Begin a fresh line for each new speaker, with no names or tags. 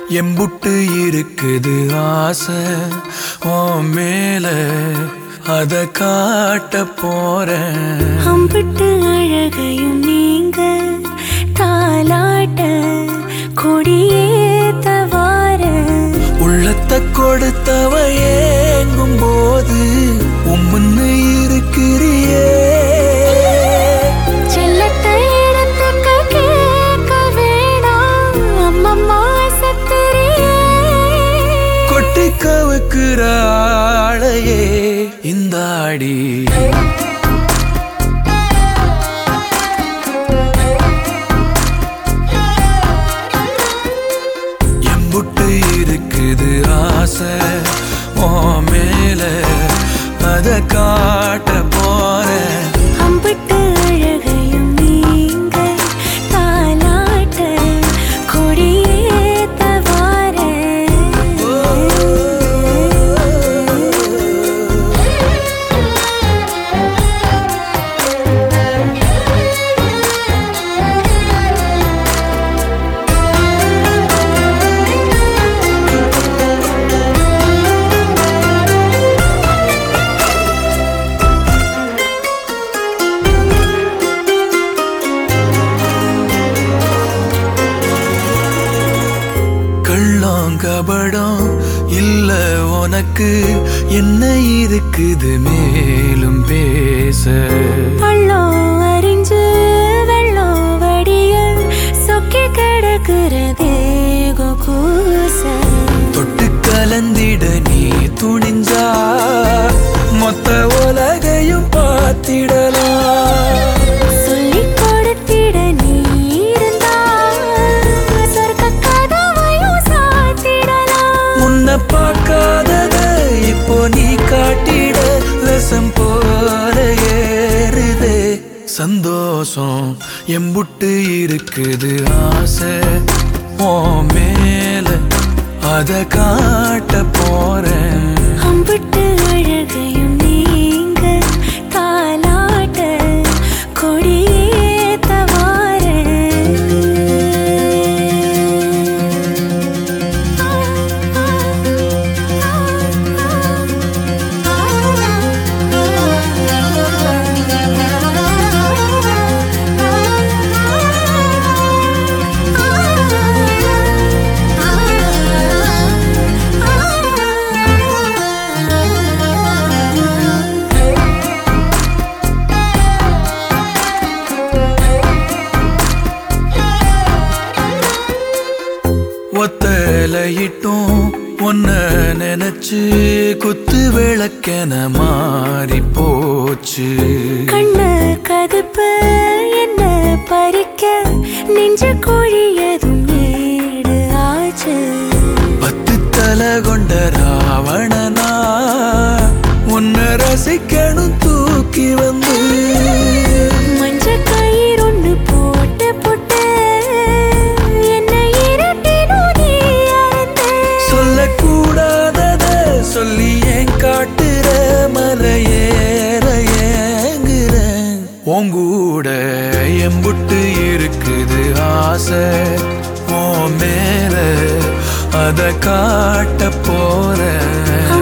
எம்புட்டு இருக்குது ஆசை ஓ மேல அத காட்ட போறேன்
அம்பிட்டு அழகையும் நீங்க தாலாட்ட கொடியேத்த வார
உள்ளத்தை கொடுத்தவ ஏங்கும் போது உம்முன்னு இருக்கிறியே
செல்லத்தை இடத்துக்க கேட்க வேணாம் அம்மம்மா சத்திரியே
கொட்டி கவுக்குற ஆளையே இந்த ஆடி எம்புட்டு இருக்குது ஆசை ஓ மேல அத காட்ட போறேன்
அம்பிட்டு அழகையும் நீங்க தாலாட்ட கொடியேத்த வார
கள்ளம் கபடம் இல்ல உனக்கு என்ன இருக்குது மேலும் பேச
பள்ளம் அறிஞ்சு வெள்ளம் வடிய சொக்கி கிடக்குறதே கூச
தொட்டு கலந்திட நீ துணிஞ்சா மொத்த உலகையும் பார்த்திடலாம்
சொல்லிக் கொடுத்திட நீ இருந்தா சொர்க்க கதவையும் சாத்திடலாம்
முன்ன பார்க்காதத இப்போ நீ காட்டிட ரசம் போல ஏறுதே சந்தோஷம் எம்புட்டு இருக்குது ஆசை ஓ மேல அத காட்ட போறேன்
அம்பிட்டு அழகையும் நீங்க தாலாட்ட கொடியேத்த
ஒத்தலையிட்டும் ஒன்ன நினைச்சு குத்து விளக்கென மாறி போச்சு
கண்ண கதுப்ப என்ன பறிக்க நெஞ்ச கோழியதும் வீடு ஆச்சு
பத்து தலை கொண்ட ராவணனா உன்னை ரசிக்கணும் தூக்கி வந்து
மஞ்ச கயிறொன்னு போட்டு போட்டு என்னை இரட்டினும் நீ அறந்த.
சொல்லக்கூடாதத சொல்லி ஏன் காட்டுற மலையேற ஏங்குற உங்கூட எம்புட்டு இருக்குது ஆசை ஓ மேல அத காட்ட போற